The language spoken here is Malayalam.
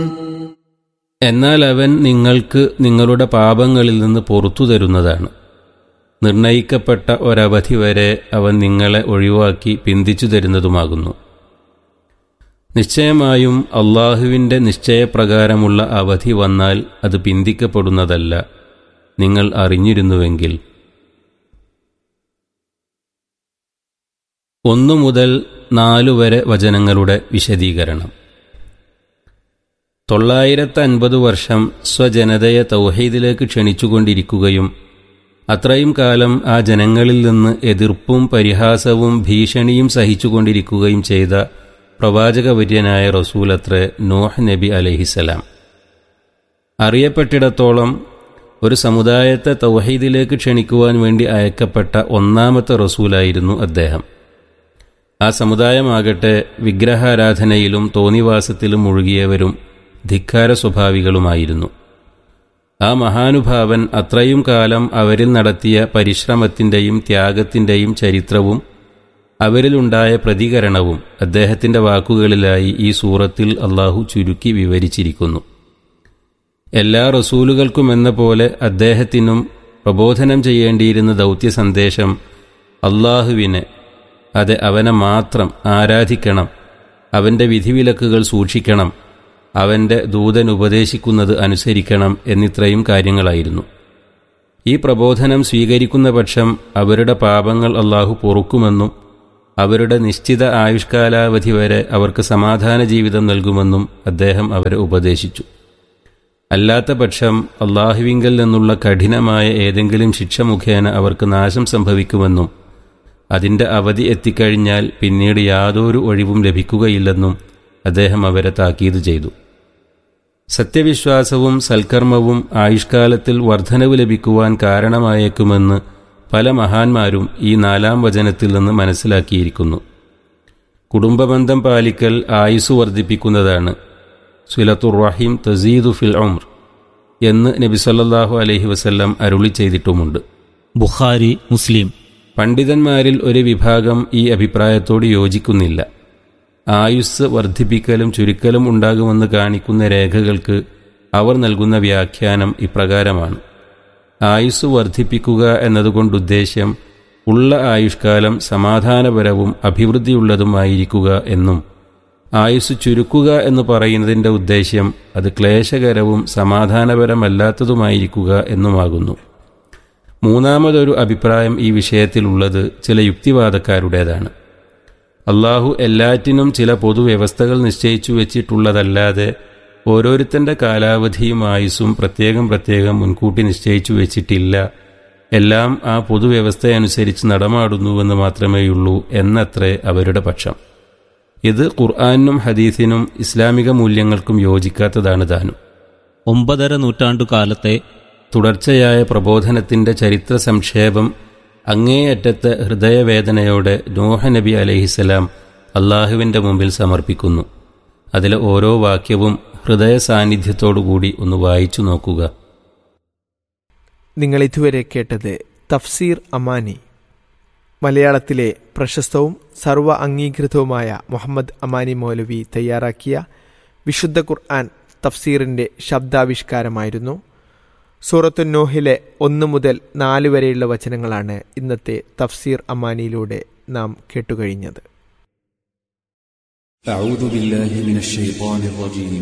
എന്നാൽ അവൻ നിങ്ങൾക്ക് നിങ്ങളുടെ പാപങ്ങളിൽ നിന്ന് പുറത്തു തരുന്നതാണ് നിർണയിക്കപ്പെട്ട ഒരവധി വരെ അവൻ നിങ്ങളെ ഒഴിവാക്കി പിന്തിച്ചു തരുന്നതുമാകുന്നു നിശ്ചയമായും അള്ളാഹുവിൻ്റെ നിശ്ചയപ്രകാരമുള്ള അവധി വന്നാൽ അത് പിന്തിക്കപ്പെടുന്നതല്ല നിങ്ങൾ അറിഞ്ഞിരുന്നുവെങ്കിൽ ഒന്നു മുതൽ നാലു വരെ വചനങ്ങളുടെ വിശദീകരണം തൊള്ളായിരത്തൻപത് വർഷം സ്വജനതയെ തൗഹീദിലേക്ക് ക്ഷണിച്ചുകൊണ്ടിരിക്കുകയും അത്രയും കാലം ആ ജനങ്ങളിൽ നിന്ന് എതിർപ്പും പരിഹാസവും ഭീഷണിയും സഹിച്ചുകൊണ്ടിരിക്കുകയും ചെയ്ത പ്രവാചകവര്യനായ റസൂലത്രേ നോഹ് നബി അലഹിസലാം അറിയപ്പെട്ടിടത്തോളം ഒരു സമുദായത്തെ തൗഹീദിലേക്ക് ക്ഷണിക്കുവാൻ വേണ്ടി അയക്കപ്പെട്ട ഒന്നാമത്തെ റസൂലായിരുന്നു അദ്ദേഹം ആ സമുദായമാകട്ടെ വിഗ്രഹാരാധനയിലും തോന്നിവാസത്തിലും മുഴുകിയവരും ധിക്കാര സ്വഭാവികളുമായിരുന്നു ആ മഹാനുഭാവൻ അത്രയും കാലം അവരിൽ നടത്തിയ പരിശ്രമത്തിൻ്റെയും ത്യാഗത്തിൻ്റെയും ചരിത്രവും അവരിലുണ്ടായ പ്രതികരണവും അദ്ദേഹത്തിൻ്റെ വാക്കുകളിലായി ഈ സൂറത്തിൽ അള്ളാഹു ചുരുക്കി വിവരിച്ചിരിക്കുന്നു എല്ലാ റസൂലുകൾക്കും എന്ന പോലെ അദ്ദേഹത്തിനും പ്രബോധനം ചെയ്യേണ്ടിയിരുന്ന ദൗത്യ സന്ദേശം അള്ളാഹുവിനെ അത് അവനെ മാത്രം ആരാധിക്കണം അവൻ്റെ വിധിവിലക്കുകൾ സൂക്ഷിക്കണം അവൻ്റെ ദൂതൻ ഉപദേശിക്കുന്നത് അനുസരിക്കണം എന്നിത്രയും കാര്യങ്ങളായിരുന്നു ഈ പ്രബോധനം സ്വീകരിക്കുന്ന പക്ഷം അവരുടെ പാപങ്ങൾ അള്ളാഹു പൊറുക്കുമെന്നും അവരുടെ നിശ്ചിത ആയുഷ്കാലാവധി വരെ അവർക്ക് സമാധാന ജീവിതം നൽകുമെന്നും അദ്ദേഹം അവരെ ഉപദേശിച്ചു അല്ലാത്ത പക്ഷം അള്ളാഹുവിങ്കൽ നിന്നുള്ള കഠിനമായ ഏതെങ്കിലും ശിക്ഷ മുഖേന അവർക്ക് നാശം സംഭവിക്കുമെന്നും അതിൻ്റെ അവധി എത്തിക്കഴിഞ്ഞാൽ പിന്നീട് യാതൊരു ഒഴിവും ലഭിക്കുകയില്ലെന്നും അദ്ദേഹം അവരെ താക്കീത് ചെയ്തു സത്യവിശ്വാസവും സൽക്കർമ്മവും ആയുഷ്കാലത്തിൽ വർധനവ് ലഭിക്കുവാൻ കാരണമായേക്കുമെന്ന് പല മഹാന്മാരും ഈ നാലാം വചനത്തിൽ നിന്ന് മനസ്സിലാക്കിയിരിക്കുന്നു കുടുംബബന്ധം പാലിക്കൽ ആയുസ് വർദ്ധിപ്പിക്കുന്നതാണ് സുലത്തുർ റഹീം തസീദു ഫിൽ ഉംർ എന്ന് നബി സല്ലല്ലാഹു അലൈഹി വസല്ലം അരുളി ചെയ്തിട്ടുമുണ്ട് ബുഖാരി മുസ്ലിം പണ്ഡിതന്മാരിൽ ഒരു വിഭാഗം ഈ അഭിപ്രായത്തോട് യോജിക്കുന്നില്ല ആയുസ് വർദ്ധിപ്പിക്കലും ചുരുക്കലും ഉണ്ടാകുമെന്ന് കാണിക്കുന്ന രേഖകൾക്ക് അവർ നൽകുന്ന വ്യാഖ്യാനം ഇപ്രകാരമാണ് ആയുസ് വർദ്ധിപ്പിക്കുക എന്നതുകൊണ്ടുദ്ദേശ്യം ഉള്ള ആയുഷ്കാലം സമാധാനപരവും അഭിവൃദ്ധിയുള്ളതുമായിരിക്കുക എന്നും ആയുസ് ചുരുക്കുക എന്ന് പറയുന്നതിൻ്റെ ഉദ്ദേശ്യം അത് ക്ലേശകരവും സമാധാനപരമല്ലാത്തതുമായിരിക്കുക എന്നുമാകുന്നു മൂന്നാമതൊരു അഭിപ്രായം ഈ വിഷയത്തിലുള്ളത് ചില യുക്തിവാദക്കാരുടേതാണ് അള്ളാഹു എല്ലാറ്റിനും ചില പൊതുവ്യവസ്ഥകൾ നിശ്ചയിച്ചു വെച്ചിട്ടുള്ളതല്ലാതെ ഓരോരുത്തൻ്റെ കാലാവധിയും ആയുസ്സും പ്രത്യേകം പ്രത്യേകം മുൻകൂട്ടി നിശ്ചയിച്ചു വെച്ചിട്ടില്ല എല്ലാം ആ പൊതുവ്യവസ്ഥയനുസരിച്ച് നടമാടുന്നുവെന്ന് മാത്രമേയുള്ളൂ എന്നത്രേ അവരുടെ പക്ഷം ഇത് ഖുർആാനും ഹദീസിനും ഇസ്ലാമിക മൂല്യങ്ങൾക്കും യോജിക്കാത്തതാണ് താനും ഒമ്പതര നൂറ്റാണ്ടു കാലത്തെ തുടർച്ചയായ പ്രബോധനത്തിൻ്റെ ചരിത്ര സംക്ഷേപം അങ്ങേയറ്റത്തെ ഹൃദയവേദനയോടെ നോഹ നബി അലഹിസലാം അള്ളാഹുവിൻ്റെ മുമ്പിൽ സമർപ്പിക്കുന്നു അതിലെ ഓരോ വാക്യവും ഹൃദയ സാന്നിധ്യത്തോടുകൂടി ഒന്ന് വായിച്ചു നോക്കുക നിങ്ങൾ ഇതുവരെ കേട്ടത് തഫ്സീർ അമാനി മലയാളത്തിലെ പ്രശസ്തവും സർവ അംഗീകൃതവുമായ മുഹമ്മദ് അമാനി മൗലവി തയ്യാറാക്കിയ വിശുദ്ധ ഖുർആൻ തഫ്സീറിൻ്റെ ശബ്ദാവിഷ്കാരമായിരുന്നു സൂറത്തു നോഹിലെ ഒന്ന് മുതൽ നാല് വരെയുള്ള വചനങ്ങളാണ് ഇന്നത്തെ തഫ്സീർ അമാനിയിലൂടെ നാം കേട്ടുകഴിഞ്ഞത് أعوذ بالله من الشيطان الرجيم